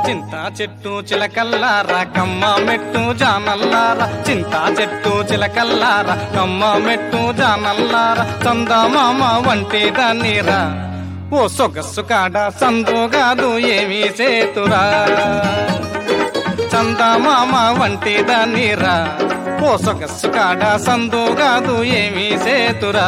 చింత చెట్టు చిలకల్లారా కమ్మ మెట్టు జానల్లారా చింత చెట్టు చిలకల్లారా కమ్మ మెట్టు జానల్లారా చందమామ వంటి దాన్నిరా ఓ సొగస్సు కాడ సందుగాదు ఏమీ చేతురా చందమామ వంటి దాన్నిరా ఓ సొగస్సు కాడ సందుగాదు ఏమీ చేతురా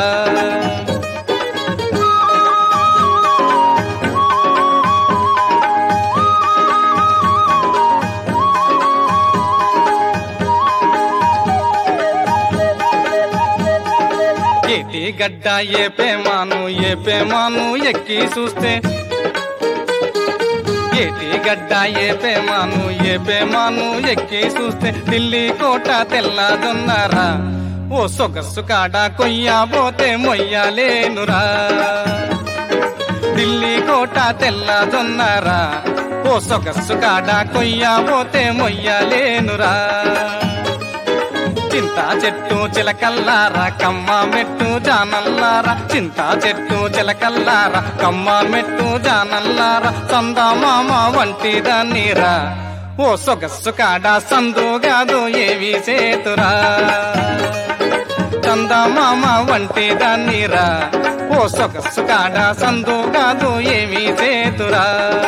ఏటి గడ్డ ఏ పేమాను ఏ పేమాను ఎక్కి చూస్తే ఏటి గడ్డ ఏ పేమాను ఏ పేమాను ఎక్కి చూస్తే ఢిల్లీ కోట తెల్లదొన్నారా ఓ సొగస్సు కాడ కొయ్యబోతే మొయ్యలేనురా ఢిల్లీ కోట తెల్లదొన్నారా ఓ సొగస్సు కాడ కొయ్యబోతే మొయ్యలేనురా చింత చెట్టు చిలకల్లారా కమ్మ మెట్టు జానల్లారా చింత చెట్టు చిలకల్లారా కమ్మ మెట్టు జానల్లారా చందమామ వంటి దాన్నిరా ఓ సొగస్సు కాడ సందుగాదు ఏవి చేతురా చందమామ వంటి దాన్నిరా ఓ సొగస్సు కాడ సందుగాదు ఏవి చేతురా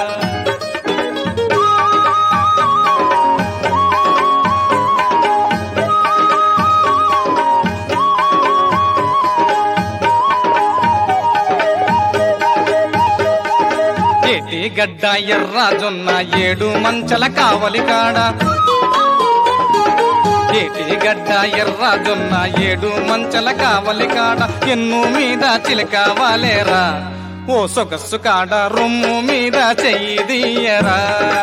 ఏటి గడ్డ ఎర్ర జొన్న ఏడు మంచల కావలి కాడ ఏటి గడ్డ ఎర్ర జొన్న ఏడు మంచల కావలి కాడ ఎన్ను మీద చిలకావాలేరా ఓ సొగస్సు కాడ రొమ్ము మీద చెయ్యి దియ్యరా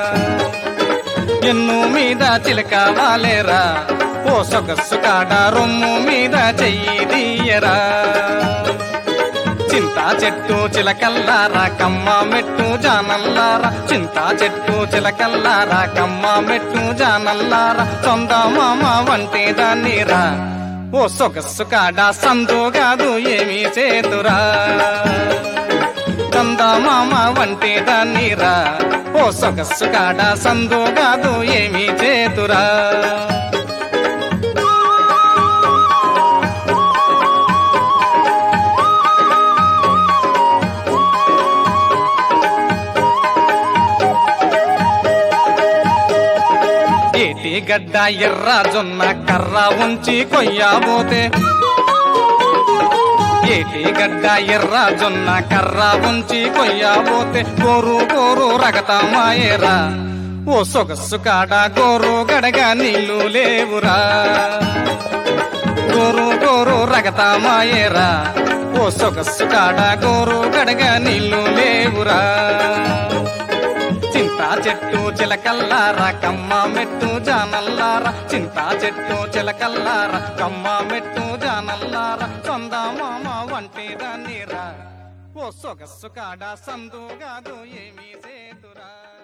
ఎన్ను మీద చిలకావాలేరా ఓ సొగస్సు కాడ రొమ్ము మీద చెయ్యి దియ్యరా చింత చెట్టు చిలకల్లారా కమ్మ మెట్టు జానల్లారా చింత చెట్టు చిలకల్లారా కమ్మ మెట్టు జానల్లారా చందమామ వంటి దాన్నిరా ఓ సొగస్సు కాడ సందుగాదు ఏమీ చేతురా చందమామ వంటి దాన్నిరా ఓ సొగస్సు కాడ సందుగాదు ఏమీ చేతురా ఏటి గడ్డ ఎర్ర జొన్న కర్ర ఉంచి కొయ్యబోతే ఏటి గడ్డ ఎర్ర జొన్న కర్ర ఉంచి కొయ్యబోతే గోరు గోరు రగతమాయేరా ఓ సొగస్సు కాడ గోరు గడగా నీళ్లు లేవురా గోరు గోరు రగతమాయేరా ఓ సొగస్సు కాడ గోరు గడగా నీళ్లు లేవురా చింత చెట్టు చిలకల్లారా కమ్మ మెట్టు జానల్లారా చింత చెట్టు చిలకల్లారా కమ్మ మెట్టు జానల్లారా చందమామ వంటి దాన్నిరా ఓ సొగస్సు కాడ సందుగాదు ఏమీ చేతురా